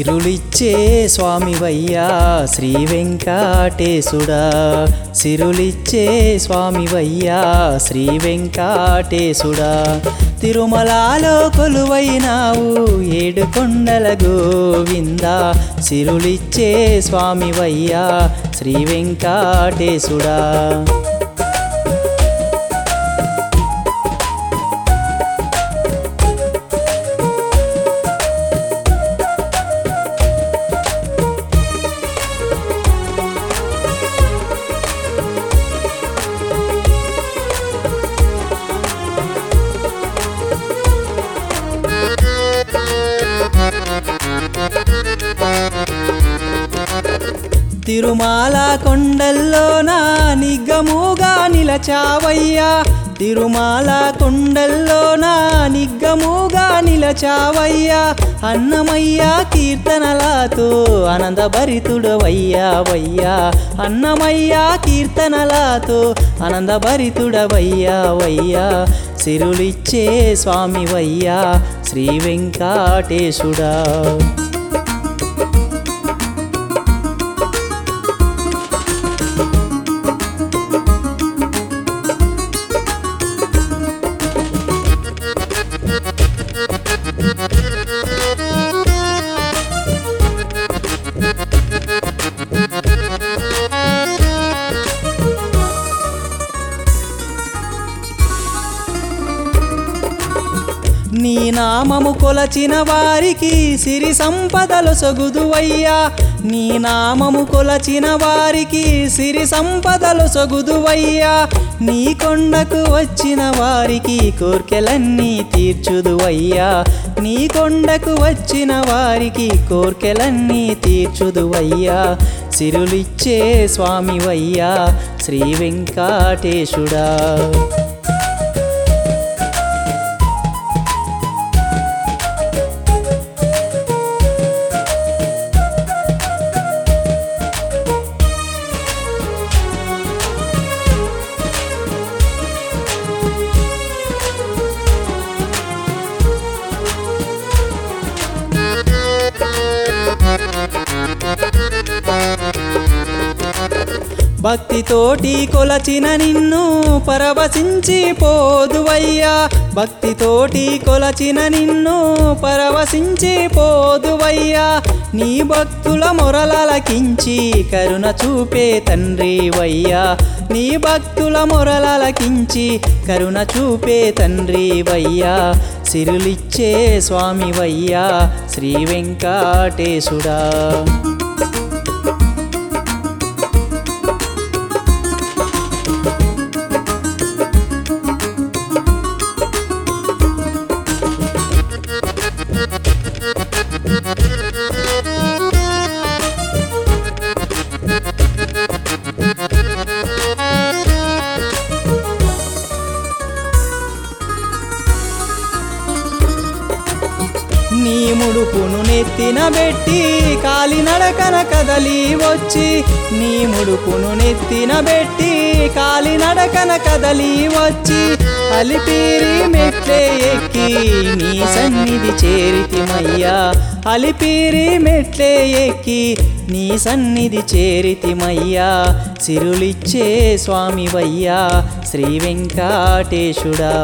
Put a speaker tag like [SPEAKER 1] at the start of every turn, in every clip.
[SPEAKER 1] సిరులిచ్చే స్వామివయ్యా శ్రీ వెంకటేశుడా సిరులిచ్చే స్వామివయ్యా శ్రీ వెంకటేశుడా తిరుమలలో కొలువైనావు ఏడు కొండల గోవింద సిరులిచ్చే స్వామివయ్యా శ్రీ వెంకటేశుడా తిరుమాల కొండల్లోన నిగ్గముగా నిలచావయ్యా తిరుమాల కొండల్లోన నిగ్గముగా నిలచావయ్యా అన్నమయ్య కీర్తనలతో ఆనందభరితుడవయ్యా వయ్యా అన్నమయ్య కీర్తనలతో ఆనందభరితుడవయ్యా వయ్యా సిరులిచ్చే స్వామివయ్యా శ్రీ వెంకటేశుడా నీ నామము కొలచిన వారికి సిరి సంపదలు సొగుదువయ్యా నీ నామము కొలచిన వారికి సిరి సంపదలు సొగుదువయ్యా నీ కొండకు వచ్చిన వారికి కోర్కెలన్నీ తీర్చుదువయ్యా నీ కొండకు వచ్చిన వారికి కోర్కెలన్నీ తీర్చుదువయ్యా సిరులిచ్చే స్వామివయ్యా శ్రీ వెంకటేశుడా భక్తితోటి కొలచిన నిన్ను పరవశించి పోదువయ్యా భక్తితోటి కొలచిన నిన్ను పరవశించి పోదువయ్యా నీ భక్తుల మొరలలకించి కరుణ చూపే తండ్రి వయ్యా నీ భక్తుల మొరలలకించి కరుణ చూపే తండ్రి వయ్యా సిరులిచ్చే స్వామి వయ్యా శ్రీ వెంకటేశుడా నీ ముడుపును నెత్తిన పెట్టి కాలినడకన కదలి వచ్చి నీ ముడుపును నెత్తిన పెట్టి కాలినడకన కదలి వచ్చి అలిపిరి మెట్లే ఎక్కి నీ సన్నిధి చేరితిమయ్యా అలిపిరి మెట్లే ఎక్కి నీ సన్నిధి చేరితిమయ్యా సిరులిచ్చే స్వామివయ్యా శ్రీ వెంకటేశుడా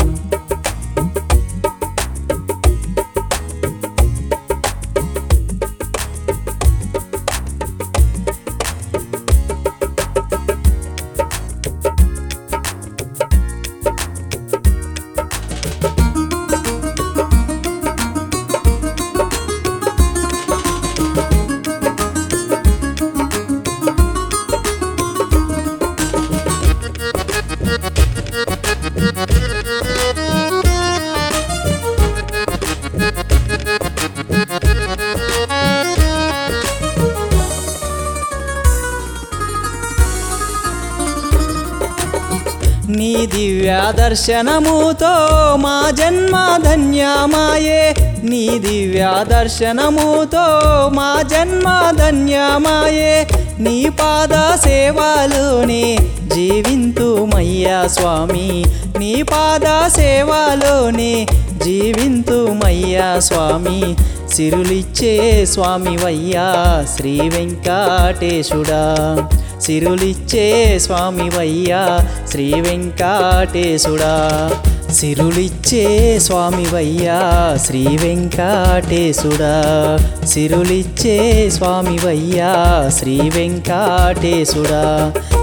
[SPEAKER 1] నీ దివ్య దర్శనముతో మా జన్మ ధన్యమాయే నీ దివ్య దర్శనముతో మా జన్మ ధన్యమాయే నీ పాద సేవలోనే జీవింతుమయ్యా స్వామి నీ పాద సేవలోనే జీవింతుమయ్యా స్వామి సిరులిచ్చే స్వామివయ్యా శ్రీ వెంకటేశుడా సిరులిచ్చే స్వామివయ్యా శ్రీ వెంకటేశుడా సిరులిచ్చే స్వామివయ్యా శ్రీ వెంకటేశుడా సిరులిచ్చే స్వామివయ్యా శ్రీ వెంకటేశుడా